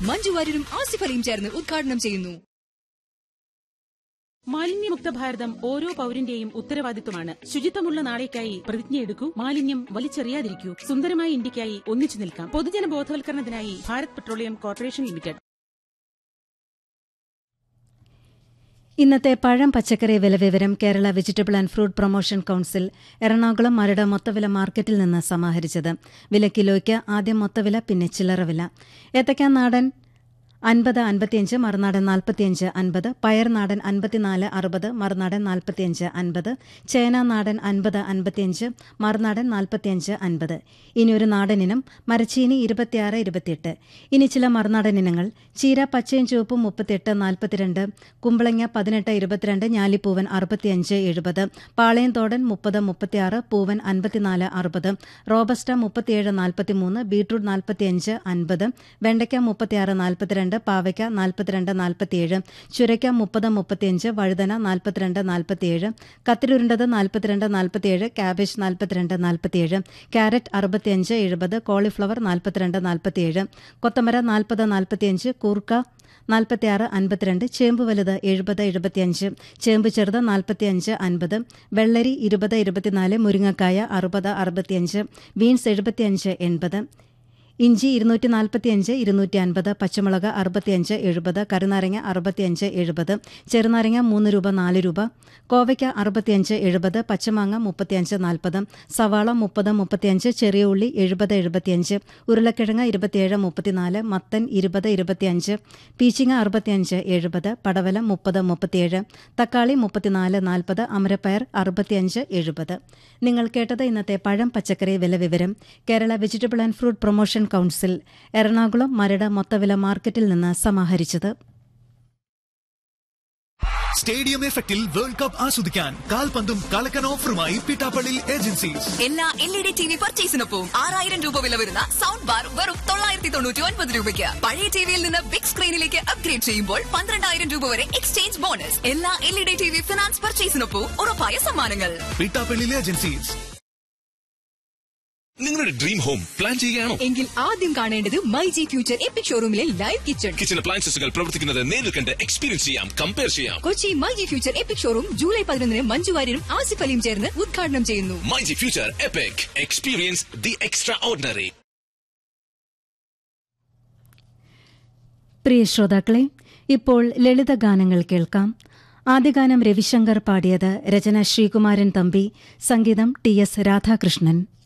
മഞ്ജു വാര്യരും ആസിഫ് അലിയും ചേർന്ന് ഉദ്ഘാടനം ചെയ്യുന്നു മാലിന്യമുക്ത ഭാരതം ഓരോ പൌരന്റെയും ഉത്തരവാദിത്വമാണ് ശുചിത്വമുള്ള നാളേക്കായി പ്രതിജ്ഞയെടുക്കൂ മാലിന്യം വലിച്ചെറിയാതിരിക്കൂ സുന്ദരമായ ഇന്ത്യക്കായി ഒന്നിച്ചു നിൽക്കാം പൊതുജന ബോധവൽക്കരണത്തിനായി ഭാരത് പെട്രോളിയം കോർപ്പറേഷൻ ലിമിറ്റഡ് ഇന്നത്തെ പഴം പച്ചക്കറി വില വിവരം Kerala vegetable and fruit promotion council Ernakulam Maradu മൊത്തവില മാർക്കറ്റിൽ നിന്ന് സമാഹരിച്ചത് വില കിലോയ്ക്ക് ആദ്യം മൊത്തവില പിന്നെ ചില്ലറ വില ഏത്തയ്ക്ക നാടൻ അൻപത് അൻപത്തിയഞ്ച് മറുനാടൻ നാൽപ്പത്തിയഞ്ച് അൻപത് പയർ നാടൻ അൻപത്തിനാല് അറുപത് മറുനാടൻ നാൽപ്പത്തിയഞ്ച് അൻപത് ചേന നാടൻ അൻപത് അൻപത്തിയഞ്ച് മറുനാടൻ നാൽപ്പത്തിയഞ്ച് അൻപത് ഇനി ഒരു നാടൻ ഇനം മരച്ചീനി ഇരുപത്തിയാറ് ഇരുപത്തിയെട്ട് ഇനി ചില മറുനാടൻ ഇനങ്ങൾ ചീര പച്ചയും ചുവപ്പും മുപ്പത്തിയെട്ട് നാൽപ്പത്തിരണ്ട് കുമ്പളങ്ങ പതിനെട്ട് ഇരുപത്തിരണ്ട് ഞാലിപ്പൂവൻ അറുപത്തിയഞ്ച് എഴുപത് പാളയംതോടൻ മുപ്പത് മുപ്പത്തിയാറ് പൂവൻ അൻപത്തിനാല് അറുപത് റോബസ്റ്റ മുപ്പത്തിയേഴ് നാൽപ്പത്തിമൂന്ന് ബീട്രൂട്ട് നാൽപ്പത്തിയഞ്ച് അൻപത് വെണ്ടയ്ക്ക മുപ്പത്തിയാറ് നാൽപ്പത്തിരണ്ട് പാവയ്ക്ക നാൽപ്പത്തിരണ്ട് നാൽപ്പത്തിയേഴ് ചുരയ്ക്ക മുപ്പത് മുപ്പത്തിയഞ്ച് വഴുതന നാൽപ്പത്തിരണ്ട് നാൽപ്പത്തിയേഴ് കത്തിലുരുണ്ടത് നാൽപ്പത്തിരണ്ട് നാൽപ്പത്തിയേഴ് ക്യാബേജ് നാൽപ്പത്തിരണ്ട് നാൽപ്പത്തിയേഴ് ക്യാരറ്റ് അറുപത്തിയഞ്ച് എഴുപത് കോളിഫ്ലവർ നാൽപ്പത്തിരണ്ട് നാൽപ്പത്തിയേഴ് കൊത്തമര നാൽപ്പത് നാൽപ്പത്തിയഞ്ച് കൂർക്ക നാൽപ്പത്തിയാറ് അൻപത്തിരണ്ട് ചേമ്പ് വലുത് എഴുപത് എഴുപത്തിയഞ്ച് ചേമ്പ് ചെറുത് നാൽപ്പത്തിയഞ്ച് അൻപത് വെള്ളരി ഇരുപത് ഇരുപത്തിനാല് മുരിങ്ങക്കായ അറുപത് അറുപത്തിയഞ്ച് ബീൻസ് എഴുപത്തിയഞ്ച് എൺപത് ഇഞ്ചി ഇരുന്നൂറ്റി നാൽപ്പത്തിയഞ്ച് ഇരുന്നൂറ്റി അൻപത് പച്ചമുളക് അറുപത്തിയഞ്ച് എഴുപത് കരുനാരങ്ങ അറുപത്തിയഞ്ച് എഴുപത് ചെറുനാരങ്ങ മൂന്ന് രൂപ നാല് രൂപ കോവയ്ക്ക അറുപത്തിയഞ്ച് എഴുപത് പച്ചമാങ്ങ മുപ്പത്തിയഞ്ച് നാൽപ്പത് സവാള മുപ്പത് മുപ്പത്തിയഞ്ച് ചെറിയ ഉള്ളി എഴുപത് എഴുപത്തിയഞ്ച് ഉരുളക്കിഴങ്ങ് ഇരുപത്തിയേഴ് മുപ്പത്തിനാല് മത്തൻ ഇരുപത് ഇരുപത്തിയഞ്ച് പീച്ചിങ്ങ അറുപത്തിയഞ്ച് എഴുപത് പടവലം മുപ്പത് മുപ്പത്തിയേഴ് തക്കാളി മുപ്പത്തിനാല് നാൽപ്പത് അമരപ്പയർ അറുപത്തിയഞ്ച് എഴുപത് നിങ്ങൾ കേട്ടത് ഇന്നത്തെ പഴം പച്ചക്കറി വില വിവരം Kerala vegetable and fruit promotion council Ernakulam Maradu മൊത്തവില മാർക്കറ്റിൽ നിന്ന് സമാഹരിച്ചത് സ്റ്റേഡിയം എഫക്റ്റിൽ വേൾഡ് കപ്പ് ആസ്വദിക്കാൻ കാൽപന്തും കളക്കൻ ഓഫറുമായി പിട്ടാപ്പള്ളി ഏജൻസീസ് എല്ലാ L E D T V പർച്ചേസിനൊപ്പം ആറായിരം രൂപ വില വരുന്ന സൗണ്ട് ബാർ വെറും തൊള്ളായിരത്തി തൊണ്ണൂറ്റി ഒൻപത് രൂപയ്ക്ക് പഴയ ടിവിയിൽ നിന്ന് ബിഗ് സ്ക്രീനിലേക്ക് അപ്ഗ്രേഡ് ചെയ്യുമ്പോൾ പന്ത്രണ്ടായിരം രൂപ വരെ എക്സ്ചേഞ്ച് ബോണസ് എല്ലാ L E D T V finance പർച്ചേസിനൊപ്പം ഉറപ്പായ സമ്മാനങ്ങൾ പിട്ടാപ്പള്ളി ഏജൻസീസ് നിങ്ങളുടെ ഡ്രീം ഹോം പ്ലാൻ ചെയ്യുകയാണോ എങ്കിൽ ആദ്യം കാണേണ്ടത് മൈ ജി ഫ്യൂച്ചർ എപ്പിക് ഷോറൂമിലെ ലൈവ് കിച്ചൺ കിച്ചൺ അപ്ലയൻസസുകൾ പ്രവർത്തിക്കുന്നത് നേരിൽ കണ്ട് എക്സ്പീരിയൻസ് ചെയ്യാം കമ്പയർ ചെയ്യാം Kochi my G future epic showroom July പതിനൊന്നിന് മഞ്ജു വാര്യരും ആസിഫ് അലിയും ചേർന്ന് ഉദ്ഘാടനം ചെയ്യുന്നു my G future epic experience the extraordinary പ്രിയ ശ്രോതാക്കളെ ഇപ്പോൾ ലളിത ഗാനങ്ങൾ കേൾക്കാം ആദ്യ ഗാനം രവിശങ്കർ പാടിയത് രചന ശ്രീകുമാരൻ തമ്പി സംഗീതം ടി എസ് രാധാകൃഷ്ണൻ